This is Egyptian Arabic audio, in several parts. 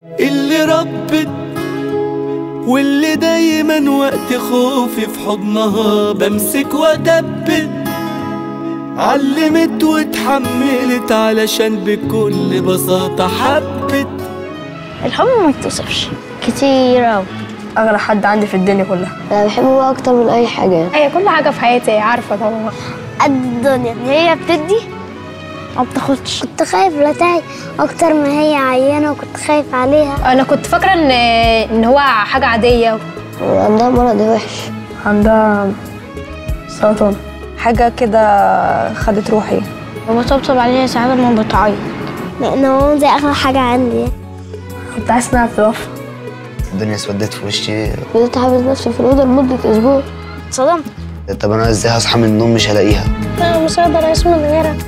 اللي ربت واللي دايما وقت خوفي في حضنها بمسك وادبت علمت واتحملت علشان بكل بساطة حبت الحب ما يتوصفش كتير أوي اغلى حد عندي في الدنيا كلها أنا بحبه بقى أكتر من أي حاجة هي كل حاجة في حياتي عارفة طبعا قد الدنيا هي بتدي ما بتاخدش كنت خايف لا تعي أكتر ما هي عيانة وكنت خايف عليها أنا كنت فاكرة إن إن هو حاجة عادية عندها مرض وحش عندها سرطان حاجة كده خدت روحي وبطبطب عليها ساعات ما بتعيط لأن هو دي أغلى حاجة عندي كنت حاسس انها بتوفى الدنيا اسودت في وشي فضلت حابس نفسي في الأوضة لمدة أسبوع اتصدمت طب انا ازاي هصحى من النوم مش هلاقيها أنا مش هقدر أعيش من غيرها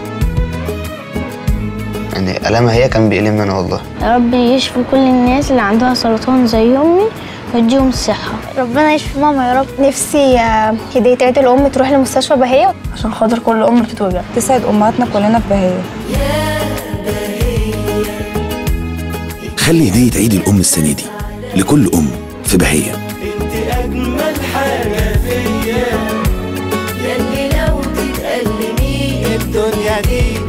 يعني ألمها هي كان بيألمني انا والله يا رب يشفي كل الناس اللي عندها سرطان زي أمي ويديهم الصحة ربنا يشفي ماما يا رب نفسي آه، هدية عيد الأم تروح لمستشفى بهية عشان خاطر كل ام بتتوجع تسعد امهاتنا كلنا في بهية خلي هدية عيد الأم السنة دي لكل أم في بهية انت اجمل حاجة فيا يلي لو تتألمي الدنيا دي